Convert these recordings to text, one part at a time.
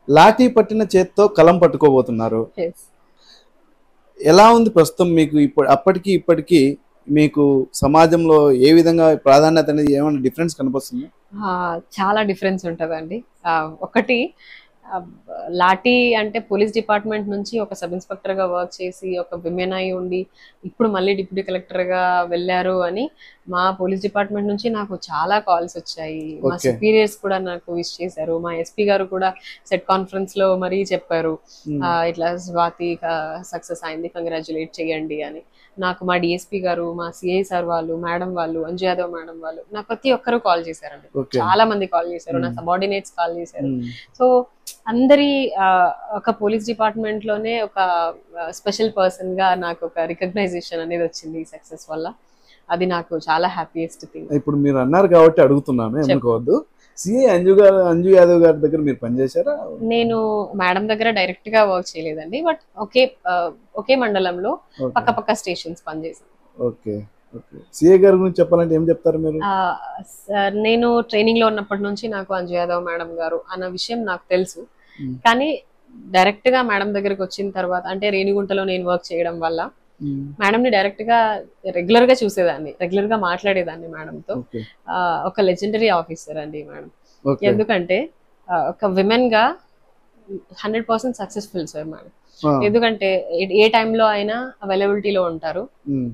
లాఠీ పట్టిన చేత్తో కలం పట్టుకోబోతున్నారు Yes. ఎలా ఉంది ప్రస్తుతం మీకు ఇప్పుడు అప్పటికి ఇప్పటికి మీకు సమాజంలో ఏ విధంగా ప్రాధాన్యత అనేది ఏమైనా డిఫరెన్స్ కనిపిస్తుంది ఆ, చాలా డిఫరెన్స్ ఉంటుందండి ఆ, ఒకటి ఆ, లాఠీ అంటే పోలీస్ డిపార్ట్మెంట్ నుంచి ఒక సబ్ ఇన్స్పెక్టర్ గా వర్క్ చేసి ఒక విమెన్ అయి ఉండి ఇప్పుడు మళ్ళీ డిప్యూటీ కలెక్టర్ గా వెళ్ళారు అని మా పోలీస్ డిపార్ట్మెంట్ నుంచి నాకు చాలా కాల్స్ వచ్చాయి మా Okay. సుపీరియర్స్ కూడా నాకు విష్ చేశారు మా ఎస్పీ గారు కూడా సెట్ కాన్ఫరెన్స్ లో మరీ చెప్పారు ఆ, ఇట్లా స్వాతి సక్సెస్ అయింది కంగ్రాచులేట్ చేయండి అని నాకు మా డిఎస్పీ గారు మా సిఐ సార్ వాళ్ళు మేడం వాళ్ళు అంజు యాదవ్ మేడం వాళ్ళు నాకు ప్రతి ఒక్కరు కాల్ చేశారండి ఓకే చాలా మంది కాల్ చేశారు నా Hmm. సబార్డినేట్స్ కాల్ చేశారు సో అందరి ఆ, ఒక పోలీస్ డిపార్ట్మెంట్ లోనే ఒక స్పెషల్ పర్సన్ గా నాకు ఒక రికగ్నైజేషన్ అనేది వచ్చింది ఈ సక్సెస్ వల్ల అది నాకు చాలా హ్యాపీయెస్ట్ థింగ్ ఇప్పుడు మీరు అన్నారు కాబట్టి అడుగుతున్నాను ఏమనుకోవద్దు సిఐ అంజు గారు అంజు యాదవ్ గారి దగ్గర మీరు పనిచేశారా నేను మేడం దగ్గర డైరెక్ట్ గా వర్క్ చేయలేదండి బట్ ఒకే ఆ, ఒకే మండలంలో పక్క పక్క స్టేషన్స్ పనిచేసాను ఓకే ఓకే సిఐ గారి గురించి చెప్పాలంటే ఏం చెప్తారు మీరు ఆ, సార్ నేను ట్రైనింగ్ లో ఉన్నప్పటి నుంచి నాకు అంజు యాదవ్ మేడం గారు అన్న విషయం నాకు తెలుసు Hmm. కానీ డైరెక్ట్ గా మేడం దగ్గరికి వచ్చిన తర్వాత అంటే రేణిగుంటలో నేను వర్క్ చేయడం వల్ల మేడం ని డైరెక్ట్ గా రెగ్యులర్ గా చూసేదాన్ని రెగ్యులర్ గా మాట్లాడేదాన్ని మేడం తో ఓకే ఆ, ఒక లెజెండరీ ఆఫీసర్ అండి మేడం ఓకే ఎందుకంటే ఆ, ఒక విమెన్ గా hundred percent successful sir madam ఎందుకంటే ఏ- ఏ టైంలో అయినా అవైలబిలిటీలో ఉంటారు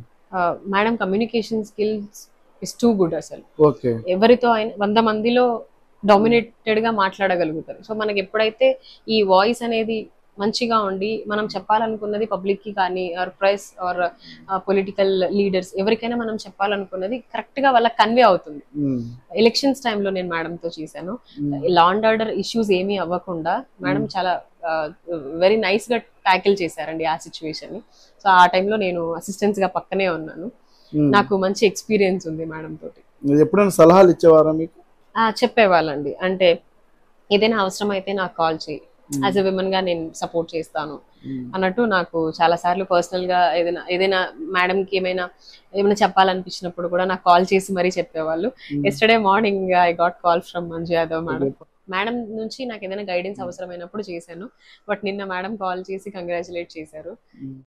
madam communication skills is too good అసలు ఓకే ఎవరితో అయినా వంద మందిలో డామినేటెడ్ గా మాట్లాడగలుగుతారు సో మనకి ఎప్పుడైతే ఈ వాయిస్ అనేది మంచిగా ఉండి మనం చెప్పాలనుకున్నది పబ్లిక్ కి కానీ or press or political leaders ఎవరికైనా మనం చెప్పాలనుకున్నది కరెక్ట్ గా వాళ్ళకి కన్వే అవుతుంది ఎలక్షన్స్ టైంలో నేను మేడం తో చేశాను లా అండ్ ఆర్డర్ ఇష్యూస్ ఏమీ అవ్వకుండా మేడం చాలా వెరీ నైస్ గా ట్యాకిల్ చేశారండి ఆ సిచ్యువేషన్ ని సో ఆ టైంలో నేను అసిస్టెంట్స్ గా పక్కనే ఉన్నాను నాకు మంచి ఎక్స్పీరియన్స్ ఉంది మేడం తోటి ఎప్పుడైనా సలహాలు ఇచ్చేవారా మీకు ఆ, చెప్పేవాళ్ళండి అంటే ఏదైనా అవసరం అయితే నాకు కాల్ చేయి యాజ్ ఎ విమెన్ గా నేను సపోర్ట్ చేస్తాను అన్నట్టు నాకు చాలా సార్లు పర్సనల్ గా ఏదైనా ఏదైనా మేడం కి ఏమైనా ఏమైనా చెప్పాలనిపించినప్పుడు కూడా నాకు కాల్ చేసి మరీ చెప్పేవాళ్ళు yesterday morning I got call from Manju Yadav madam madam నుంచి నాకు ఏదైనా గైడెన్స్ అవసరమైనప్పుడు చేశాను బట్ నిన్న మేడం కాల్ చేసి కంగ్రాచులేట్ చేశారు